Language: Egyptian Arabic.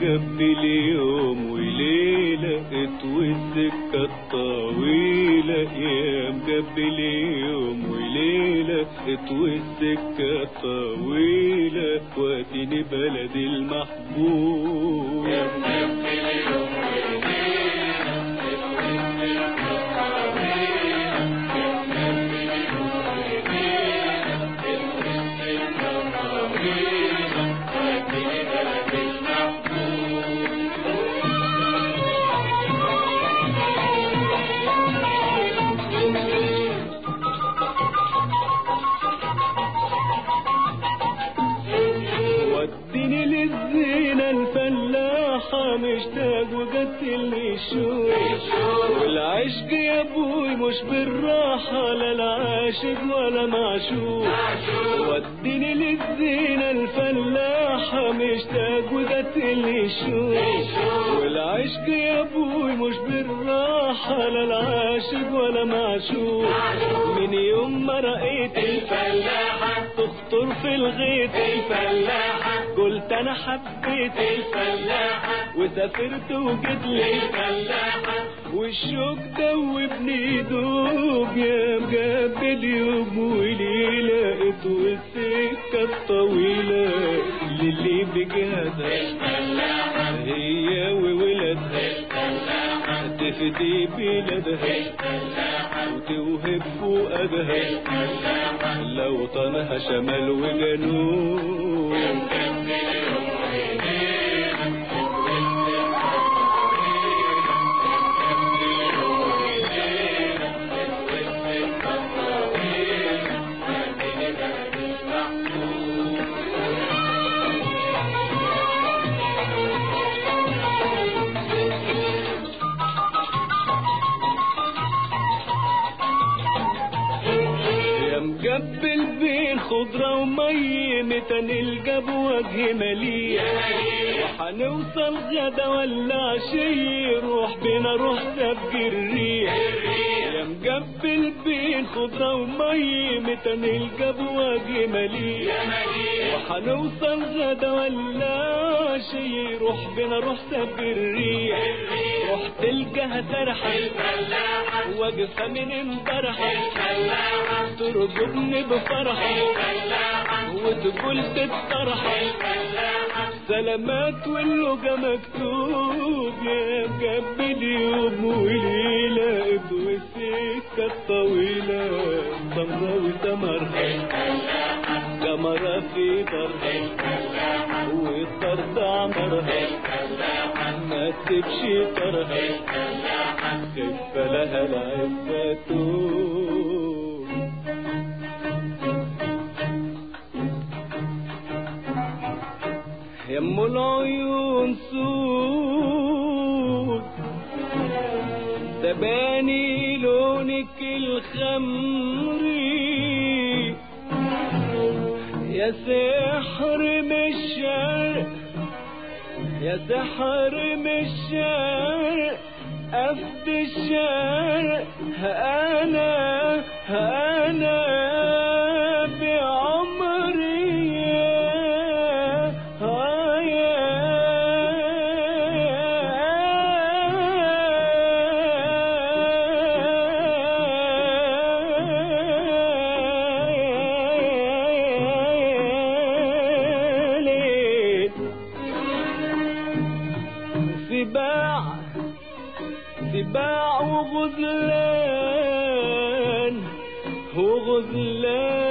مقبل يوم وليلة اطوي السكة الطويلة يا مقبل يوم وليلة اطوي السكة الطويلة واديني بلدي المحبوب يا مقبل يوم وليلة اطوي السكة الطويلة يا مقبل يوم وليلة اطوي السكة الطويلة واديني بلدي المحبوب وديني للزينة الفلاحة مشتاق وقتلني الشوق والعشق يا ابوي مش بالراحة لا العاشق ولا معشوق وديني للزينة الفلاحة مشتاق وقتلني الشوق والعشق يا ابوي مش بالراحة لا العاشق ولا معشوق من يوم ما رأيت الفلاحة تخطر في الغيط الفلاحة قلت انا حبيت الفلاحة وسافرت وجيت لي الفلاحة والشوق دوبني دوب يا مقابل يوم وليلة والسكة الطويلة للي بجهدها الفلاحة هي وولادها الفلاحة تفدي بلادها الفلاحة وتوهب فؤادها الفلاحة لو طنها شمال وجنوب مقبل يوم وليلة اطوي السكة الطويلة واديني بلدي المحبوب يا مقبل بين خضرة ومي متى نلقى بوجه مليء وحنوصل غدا ولا عشي روح بينا روح سبق الريح يا مقبل بين خضرة ومي متى نلقى بوجه مليء وحنوصل غدا ولا عشي روح بينا روح سبق الريح روح تلقاها سرحة الفلاحة واقفة من امبارحة الفلاحة ترجبني بفرحة الفلاحة وتقول تتصرح الفلاحة سلامات واللقى مكتوب يا مقبل يوم وليلة والسكة الطويلة سمرة وسمرها الفلاحة قمرة في درها الفلاحة والطرد عمرها الفلاحة ما تبشي طرها الفلاحة خف لها العفة يم العيون سود دباني لونك الخمري يا سحر من الشرق يا سحر من الشرق أفد الشرق أنا أنا بعمري آه يا ليل سباع سباع وغزلان وغزلان